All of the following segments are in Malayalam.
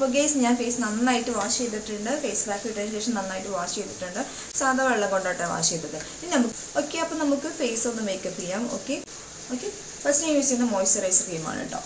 അപ്പോൾ ഗേസ് ഞാൻ ഫേസ് നന്നായിട്ട് വാഷ് ചെയ്തിട്ടുണ്ട് ഫേസ് പാക്ക് ഇട്ടതിന് ശേഷം നന്നായിട്ട് വാഷ് ചെയ്തിട്ടുണ്ട് സാധാ വെള്ളം കൊണ്ടോട്ടെ വാഷ് ചെയ്തത് ഇനി നമുക്ക് ഓക്കെ അപ്പോൾ നമുക്ക് ഫേസ് ഒന്ന് മേക്കപ്പ് ചെയ്യാം ഓക്കെ ഓക്കെ ഫസ്റ്റ് ഞാൻ യൂസ് ചെയ്യുന്ന മോയ്സ്ചറൈസർ ക്രീമാണ് കേട്ടോ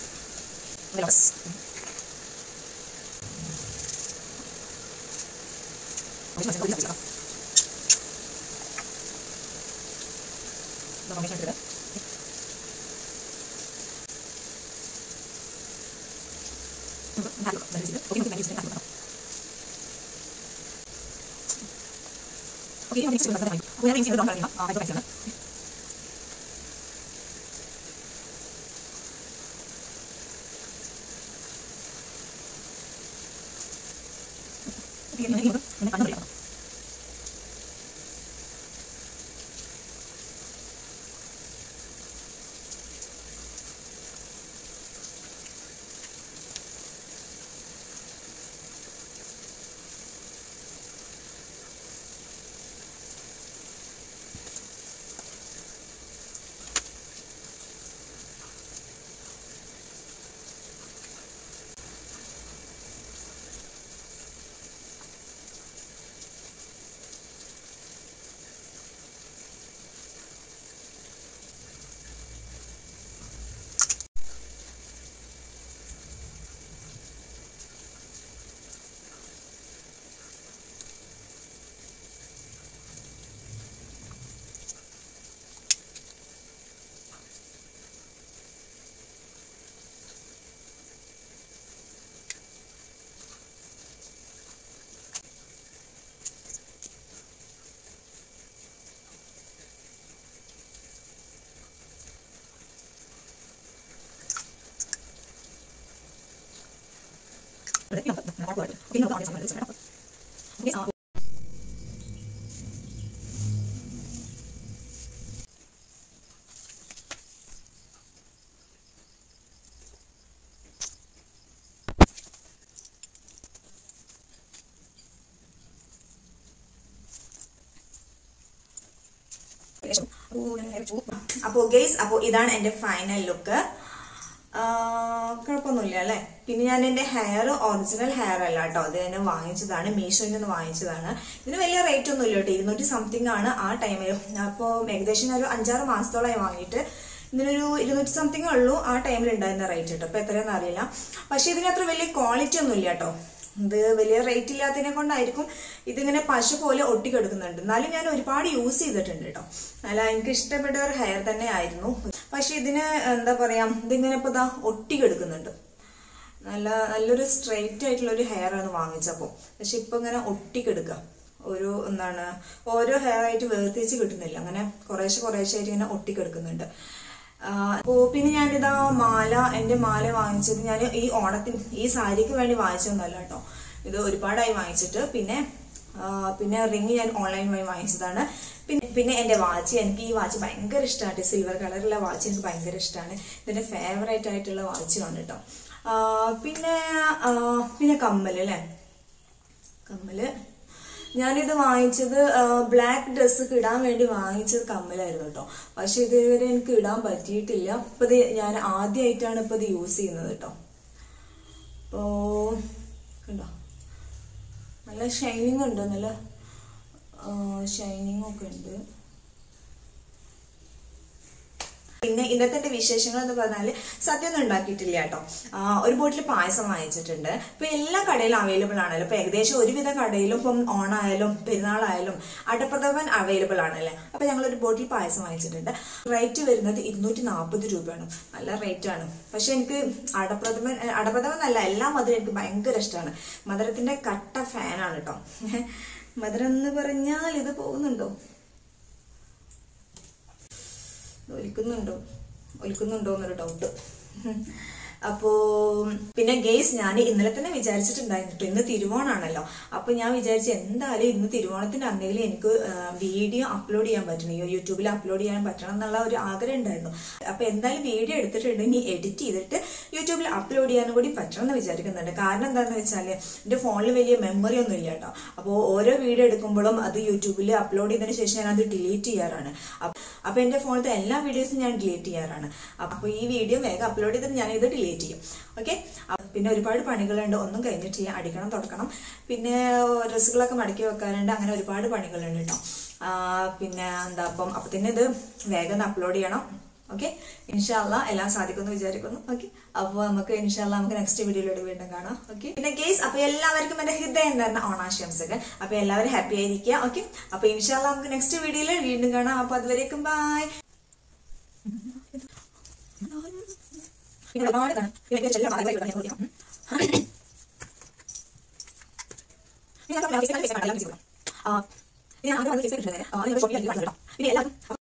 അപ്പോൾ ഗെയ്സ് അപ്പോൾ ഇതാണ് എൻ്റെ ഫൈനൽ ലുക്ക് കുഴപ്പമൊന്നുമില്ല അല്ലേ പിന്നെ ഞാൻ എൻ്റെ ഹെയർ ഒറിജിനൽ ഹെയർ അല്ല കേട്ടോ അത് ഞാൻ വാങ്ങിച്ചതാണ് മീഷോയിൽ നിന്ന് വാങ്ങിച്ചതാണ് ഇതിന് വലിയ റേറ്റ് ഒന്നും ഇല്ല കേട്ടോ ഇരുന്നൂറ്റി സംതിങ് ആണ് ആ ടൈമിൽ അപ്പോൾ ഏകദേശം ഞാൻ ഒരു അഞ്ചാറ് മാസത്തോളമായി വാങ്ങിയിട്ട് ഇതിനൊരു ഇരുന്നൂറ്റി സംതിങ് ഉള്ളൂ ആ ടൈമിൽ ഉണ്ടായിരുന്ന റേറ്റ് കേട്ടോ അപ്പോൾ എത്രയാണെന്ന് അറിയില്ല പക്ഷെ ഇതിനത്ര വലിയ ക്വാളിറ്റി ഒന്നും ഇല്ല കേട്ടോ ഇത് വലിയ റേറ്റ് ഇല്ലാത്തതിനെ കൊണ്ടായിരിക്കും ഇതിങ്ങനെ പശ പോലെ ഒട്ടിക്കെടുക്കുന്നുണ്ട് എന്നാലും ഞാൻ ഒരുപാട് യൂസ് ചെയ്തിട്ടുണ്ട് കേട്ടോ അല്ല എനിക്ക് ഇഷ്ടപ്പെട്ട ഒരു ഹെയർ തന്നെ ആയിരുന്നു പക്ഷെ ഇതിന് എന്താ പറയാ ഇതിങ്ങനെ ഇപ്പൊ ഇതാ ഒട്ടിക്കെടുക്കുന്നുണ്ട് നല്ല നല്ലൊരു സ്ട്രെയിറ്റ് ആയിട്ടുള്ള ഒരു ഹെയർ ആണ് വാങ്ങിച്ചപ്പോൾ പക്ഷെ ഇപ്പൊ ഇങ്ങനെ ഒട്ടിക്കെടുക്കുക ഒരു എന്താണ് ഓരോ ഹെയർ ആയിട്ട് വേർതിരിച്ച് കിട്ടുന്നില്ല അങ്ങനെ കുറേശ്ശെ കുറേശ്ശെ ആയിട്ട് ഇങ്ങനെ ഒട്ടിക്കെടുക്കുന്നുണ്ട് അപ്പോ പിന്നെ ഞാനിതാ മാല എന്റെ മാല വാങ്ങിച്ചത് ഞാൻ ഈ ഓണത്തിന് ഈ സാരിക്ക് വേണ്ടി വാങ്ങിച്ചതൊന്നല്ല കേട്ടോ ഇത് ഒരുപാടായി വാങ്ങിച്ചിട്ട് പിന്നെ ആ, പിന്നെ റിങ് ഞാൻ ഓൺലൈൻ വഴി വാങ്ങിച്ചതാണ് പിന്നെ പിന്നെ എന്റെ വാച്ച് എനിക്ക് ഈ വാച്ച് ഭയങ്കര ഇഷ്ടമാണ് സിൽവർ കളറുള്ള വാച്ച് എനിക്ക് ഭയങ്കര ഇഷ്ടമാണ് ഇതിന്റെ ഫേവറേറ്റ് ആയിട്ടുള്ള വാച്ചാണ് കേട്ടോ ആ, പിന്നെ ആ, പിന്നെ കമ്മല് അല്ലേ കമ്മല് ഞാനിത് വാങ്ങിച്ചത് ബ്ലാക്ക് ഡ്രസ്സ് ഇടാൻ വേണ്ടി വാങ്ങിച്ചത് കമ്മലായിരുന്നു കേട്ടോ പക്ഷെ ഇതുവരെ എനിക്ക് ഇടാൻ പറ്റിയിട്ടില്ല ഇപ്പൊ ഇത് ഞാൻ ആദ്യമായിട്ടാണ് ഇപ്പൊ ഇത് യൂസ് ചെയ്യുന്നത് കേട്ടോ അപ്പോ കണ്ടോ നല്ല ഷൈനിങ് ഉണ്ട് നല്ല ഷൈനിങ് ഒക്കെ ഉണ്ട് പിന്നെ ഇന്നത്തെ എന്റെ വിശേഷങ്ങൾ എന്ന് പറഞ്ഞാല് സത്യം ഒന്നും ഉണ്ടാക്കിയിട്ടില്ല കേട്ടോ ആ, ഒരു ബോട്ടിൽ പായസം വാങ്ങിച്ചിട്ടുണ്ട് ഇപ്പൊ എല്ലാ കടയിലും അവൈലബിൾ ആണല്ലോ ഇപ്പൊ ഏകദേശം ഒരുവിധ കടയിലും ഇപ്പം ഓണായാലും പെരുന്നാളായാലും അടപ്രഥമൻ അവൈലബിൾ ആണല്ലേ അപ്പൊ ഞങ്ങൾ ഒരു ബോട്ടിൽ പായസം വാങ്ങിച്ചിട്ടുണ്ട് റേറ്റ് വരുന്നത് ഇരുന്നൂറ്റി നാൽപ്പത് രൂപയാണ് നല്ല റേറ്റ് ആണ് പക്ഷെ എനിക്ക് അടപ്രഥമൻ ഏ, അടപ്രഥമൻ എന്നല്ല എല്ലാ മധുരം എനിക്ക് ഭയങ്കര ഇഷ്ടമാണ് മധുരത്തിന്റെ കട്ട ഫാനാണ് കേട്ടോ മധുരം എന്ന് പറഞ്ഞാൽ ഇത് പോകുന്നുണ്ടോ ഒലിക്കുന്നുണ്ടോ ഒലിക്കുന്നുണ്ടോ എന്നൊരു ഡൗട്ട് അപ്പോ പിന്നെ ഗെയ്സ് ഞാൻ ഇന്നലെ തന്നെ വിചാരിച്ചിട്ടുണ്ടായിരുന്നു ട്ടോ. ഇന്ന് തിരുവോണാണല്ലോ അപ്പൊ ഞാൻ വിചാരിച്ചു എന്തായാലും ഇന്ന് തിരുവോണത്തിന്റെ അന്നെങ്കിലും എനിക്ക് വീഡിയോ അപ്ലോഡ് ചെയ്യാൻ പറ്റണം ഈ യൂട്യൂബിൽ അപ്ലോഡ് ചെയ്യാൻ പറ്റണം എന്നുള്ള ഒരു ആഗ്രഹം ഉണ്ടായിരുന്നു അപ്പൊ എന്തായാലും വീഡിയോ എടുത്തിട്ടുണ്ടെങ്കിൽ എഡിറ്റ് ചെയ്തിട്ട് യൂട്യൂബിൽ അപ്ലോഡ് ചെയ്യാനും കൂടി പറ്റണം എന്ന് വിചാരിക്കുന്നുണ്ട് കാരണം എന്താണെന്ന് വെച്ചാല് എന്റെ ഫോണിൽ വലിയ മെമ്മറി ഒന്നും ഇല്ല കേട്ടോ അപ്പോൾ ഓരോ വീഡിയോ എടുക്കുമ്പോഴും അത് യൂട്യൂബിൽ അപ്ലോഡ് ചെയ്തതിന് ശേഷം ഞാൻ അത് ഡിലീറ്റ് ചെയ്യാറാണ് അപ്പ- അപ്പൊ എന്റെ ഫോണിലത്തെ എല്ലാ വീഡിയോസും ഞാൻ ഡിലീറ്റ് ചെയ്യാറാണ് അപ്പൊ ഈ വീഡിയോ വേഗം അപ്ലോഡ് ചെയ്തിട്ട് ഞാൻ ഇത് ഡിലീറ്റ് വെയിറ്റ് ചെയ്യും ഓക്കെ പിന്നെ ഒരുപാട് പണികളുണ്ട് ഒന്നും കഴിഞ്ഞിട്ടില്ല അടിക്കണം തുടക്കണം പിന്നെ ഡ്രസ്സുകളൊക്കെ മടക്കി വെക്കാറുണ്ട് അങ്ങനെ ഒരുപാട് പണികളുണ്ട് കേട്ടോ ആ, പിന്നെ എന്താ അപ്പം അപ്പത്തിന് ഇത് വേഗം അപ്ലോഡ് ചെയ്യണം ഓക്കെ ഇൻഷാല്ല എല്ലാം സാധിക്കുമെന്ന് വിചാരിക്കുന്നു ഓക്കെ അപ്പോൾ നമുക്ക് ഇൻഷാല്ല നമുക്ക് നെക്സ്റ്റ് വീഡിയോയിലൂടെ വീണ്ടും കാണാം ഓക്കെ പിന്നെ കേസ് അപ്പൊ എല്ലാവർക്കും എന്റെ ഹൃദയം തരുന്ന ഓണാശംസകൾ അപ്പൊ എല്ലാവരും ഹാപ്പി ആയിരിക്കുക ഓക്കെ അപ്പൊ ഇൻഷാല്ല നമുക്ക് നെക്സ്റ്റ് വീഡിയോയിൽ വീണ്ടും കാണാം അപ്പൊ അതുവരേക്കും ബൈ പിന്നെ ഒരുപാട് കാണും പിന്നെ ചെല്ലം ആളുകൾ ഇവിടെ ഞാൻ നോക്കാം. പിന്നെ ഞാൻ പറഞ്ഞ ആ, പിന്നെ ഞാൻ ആദ്യം വന്ന് ഫേസ് ചെയ്തിട്ടുണ്ടായിരുന്നേ. ആ, നിങ്ങൾ ഷോപ്പിൽ അല്ല കേട്ടോ. പിന്നെ എല്ലാവരും